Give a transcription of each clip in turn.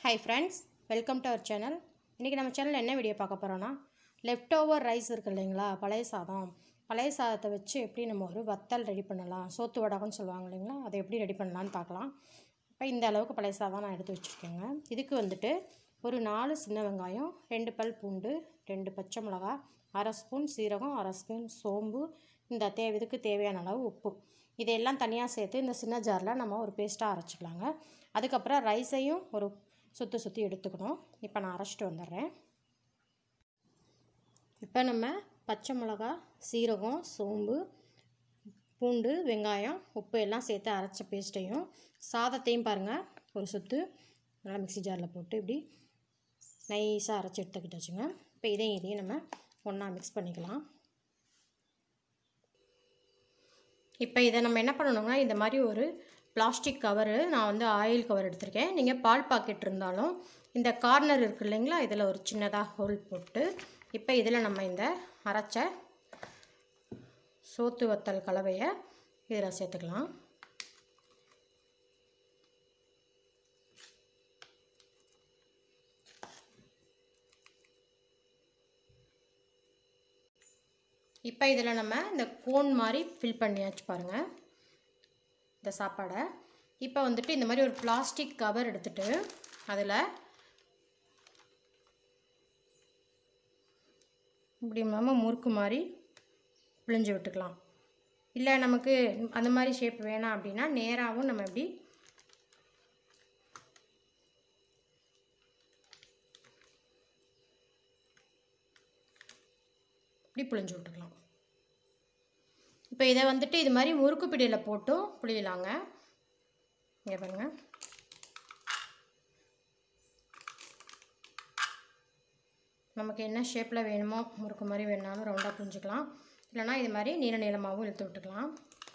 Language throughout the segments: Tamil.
hi friends welcome to our channel இன்றைக்கி நம்ம சேனலில் என்ன வீடியோ பார்க்க போகிறோன்னா லெஃப்ட் ஓவர் ரைஸ் இருக்கு இல்லைங்களா பழைய சாதம் பழைய சாதத்தை வச்சு எப்படி நம்ம ஒரு வத்தல் ரெடி பண்ணலாம் சோத்து வடகம்னு சொல்லுவாங்க இல்லைங்களா அதை எப்படி ரெடி பண்ணலான்னு பார்க்கலாம் இப்போ இந்த அளவுக்கு பழைய சாதம் நான் எடுத்து வச்சுருக்கேங்க இதுக்கு வந்துட்டு ஒரு நாலு சின்ன வெங்காயம் ரெண்டு பல் பூண்டு ரெண்டு பச்சை மிளகா அரை ஸ்பூன் சீரகம் அரை ஸ்பூன் சோம்பு இந்த தே இதுக்கு தேவையான அளவு உப்பு இதையெல்லாம் தனியாக சேர்த்து இந்த சின்ன ஜாரில் நம்ம ஒரு பேஸ்ட்டாக அரைச்சிக்கலாங்க அதுக்கப்புறம் ரைஸையும் ஒரு சுற்றி சுற்றி எடுத்துக்கணும் இப்போ நான் அரைச்சிட்டு வந்துடுறேன் இப்போ நம்ம பச்சை மிளகா சீரகம் சோம்பு பூண்டு வெங்காயம் உப்பு எல்லாம் சேர்த்து அரைச்ச பேஸ்ட்டையும் சாதத்தையும் பாருங்கள் ஒரு சுத்து நல்லா மிக்ஸி ஜாரில் போட்டு இப்படி நைஸாக அரைச்சி எடுத்துக்கிட்டாச்சுங்க இப்போ இதையும் இதையும் நம்ம ஒன்றா மிக்ஸ் பண்ணிக்கலாம் இப்போ இதை நம்ம என்ன பண்ணணுங்கன்னா இந்த மாதிரி ஒரு பிளாஸ்டிக் கவரு நான் வந்து ஆயில் கவர் எடுத்திருக்கேன் நீங்கள் பால் பாக்கெட் இருந்தாலும் இந்த கார்னர் இருக்குது இல்லைங்களா இதில் ஒரு சின்னதாக ஹோல் போட்டு இப்போ இதில் நம்ம இந்த அரைச்ச சோத்து வத்தல் கலவையை இதில் சேர்த்துக்கலாம் இப்போ இதில் நம்ம இந்த கோன் மாதிரி ஃபில் பண்ணியாச்சு பாருங்கள் இந்த சாப்பாடை இப்போ வந்துட்டு இந்த மாதிரி ஒரு பிளாஸ்டிக் கவர் எடுத்துட்டு அதில் இப்படி நம்ம முறுக்கு மாதிரி பிழிஞ்சு விட்டுக்கலாம் இல்லை நமக்கு அந்த மாதிரி ஷேப் வேணாம் அப்படின்னா நேராகவும் நம்ம இப்படி இப்படி புழிஞ்சு விட்டுக்கலாம் இப்போ இதை வந்துட்டு இது மாதிரி முறுக்கு பிடியில் போட்டும் புளியலாங்க இங்கே பாருங்க நமக்கு என்ன ஷேப்பில் வேணுமோ முறுக்கு மாதிரி வேணாலும் ரவுண்டாக புரிஞ்சுக்கலாம் இல்லைனா இது மாதிரி நீள நீளமாகவும் இழுத்து விட்டுக்கலாம்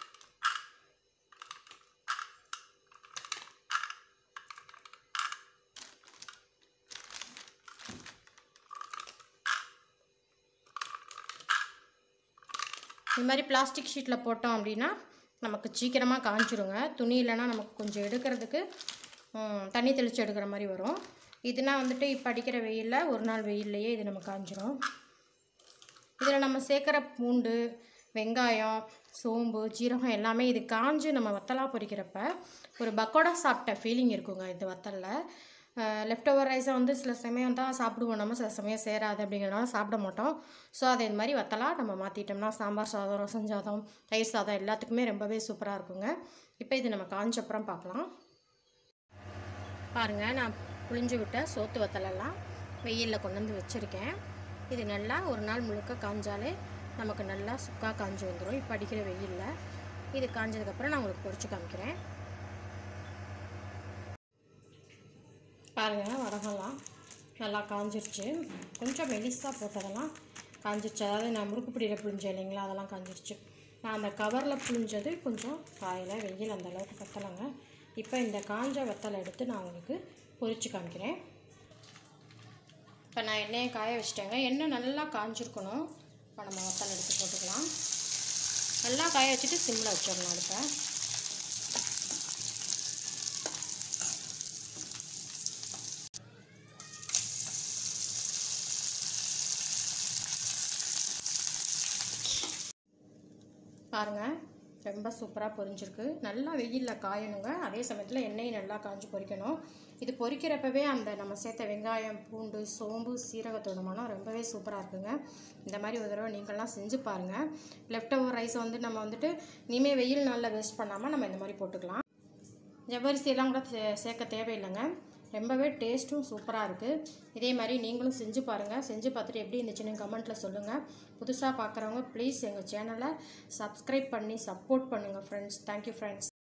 இது மாதிரி பிளாஸ்டிக் ஷீட்டில் போட்டோம் அப்படின்னா நமக்கு சீக்கிரமாக காஞ்சிருங்க துணி இல்லைன்னா நமக்கு கொஞ்சம் எடுக்கிறதுக்கு தண்ணி தெளித்து எடுக்கிற மாதிரி வரும் இதுனா வந்துட்டு இப்போ அடிக்கிற வெயிலில் ஒரு நாள் வெயில்லையே இது நம்ம காஞ்சிரும் இதில் நம்ம சேர்க்குற பூண்டு வெங்காயம் சோம்பு ஜீரகம் எல்லாமே இது காஞ்சு நம்ம வத்தலாக பொரிக்கிறப்ப ஒரு பக்கோடா சாப்பிட்ட ஃபீலிங் இருக்குங்க இந்த வத்தலில் லெஃப்ட் ஓவர் ரைஸை வந்து சில சமயம் தான் சாப்பிடுவோம் நம்ம சில சமயம் சேராது அப்படிங்கிறனால சாப்பிட மாட்டோம் ஸோ அதை இது மாதிரி வத்தலாக நம்ம மாற்றிட்டோம்னா சாம்பார் சாதம் ரசம் சாதம் தயிர் சாதம் எல்லாத்துக்குமே ரொம்பவே சூப்பராக இருக்குங்க இப்போ இது நம்ம காஞ்சப்புறம் பார்க்கலாம் பாருங்கள் நான் புளிஞ்சு விட்ட சோத்து வத்தலெல்லாம் வெயிலில் கொண்டு வந்து வச்சுருக்கேன் இது நல்லா ஒரு நாள் முழுக்க காஞ்சாலே நமக்கு நல்லா சுக்காக காஞ்சி வந்துடும் இப்போ அடிக்கிற வெயிலில் இது காஞ்சதுக்கப்புறம் நான் உங்களுக்கு பொறிச்சு காமிக்கிறேன் பாருங்கள் வடகம்லாம் நல்லா காஞ்சிருச்சு கொஞ்சம் மெலிசாக போட்டதெல்லாம் காஞ்சிருச்சு அதாவது நான் முறுக்கு பிடியில் புழிஞ்சேன் இல்லைங்களா அதெல்லாம் காஞ்சிருச்சு நான் அந்த கவரில் புழிஞ்சது கொஞ்சம் காயில் வெயில் அந்த அளவுக்கு பத்தலைங்க இப்போ இந்த காஞ்ச வெத்தலை எடுத்து நான் உங்களுக்கு பொரித்து காமிக்கிறேன் இப்போ நான் எண்ணெயை காய வச்சிட்டேங்க எண்ணெய் நல்லா காஞ்சிருக்கணும் இப்போ நம்ம வத்தலை எடுத்து போட்டுக்கலாம் நல்லா காய வச்சுட்டு சிம்மில் வச்சிடணும் அடுப்பை பாருங்கள் ரொம்ப சூப்பராக பொரிஞ்சிருக்கு நல்லா வெயிலில் காயணுங்க அதே சமயத்தில் எண்ணெய் நல்லா காஞ்சி பொரிக்கணும் இது பொரிக்கிறப்பவே அந்த நம்ம சேர்த்த வெங்காயம் பூண்டு சோம்பு சீரகத்தோட மனம் ரொம்பவே சூப்பராக இருக்குங்க இந்த மாதிரி ஒரு தடவை நீங்கள்லாம் செஞ்சு பாருங்கள் லெஃப்ட் ஓவர் ரைஸை வந்து நம்ம வந்துட்டு இனிமேல் வெயில் நாளில் வேஸ்ட் பண்ணாமல் நம்ம இந்த மாதிரி போட்டுக்கலாம் ஜவ்வரிசியெல்லாம் கூட சே சேர்க்க தேவையில்லைங்க ரொம்பவே டேஸ்ட்டும் சூப்பராக இருக்குது இதே மாதிரி நீங்களும் செஞ்சு பாருங்கள் செஞ்சு பார்த்துட்டு எப்படி இருந்துச்சுன்னு கமெண்ட்டில் சொல்லுங்கள் புதுசாக பார்க்குறவங்க ப்ளீஸ் எங்கள் சேனலை சப்ஸ்கிரைப் பண்ணி சப்போர்ட் பண்ணுங்கள் ஃப்ரெண்ட்ஸ் தேங்க்யூ ஃப்ரெண்ட்ஸ்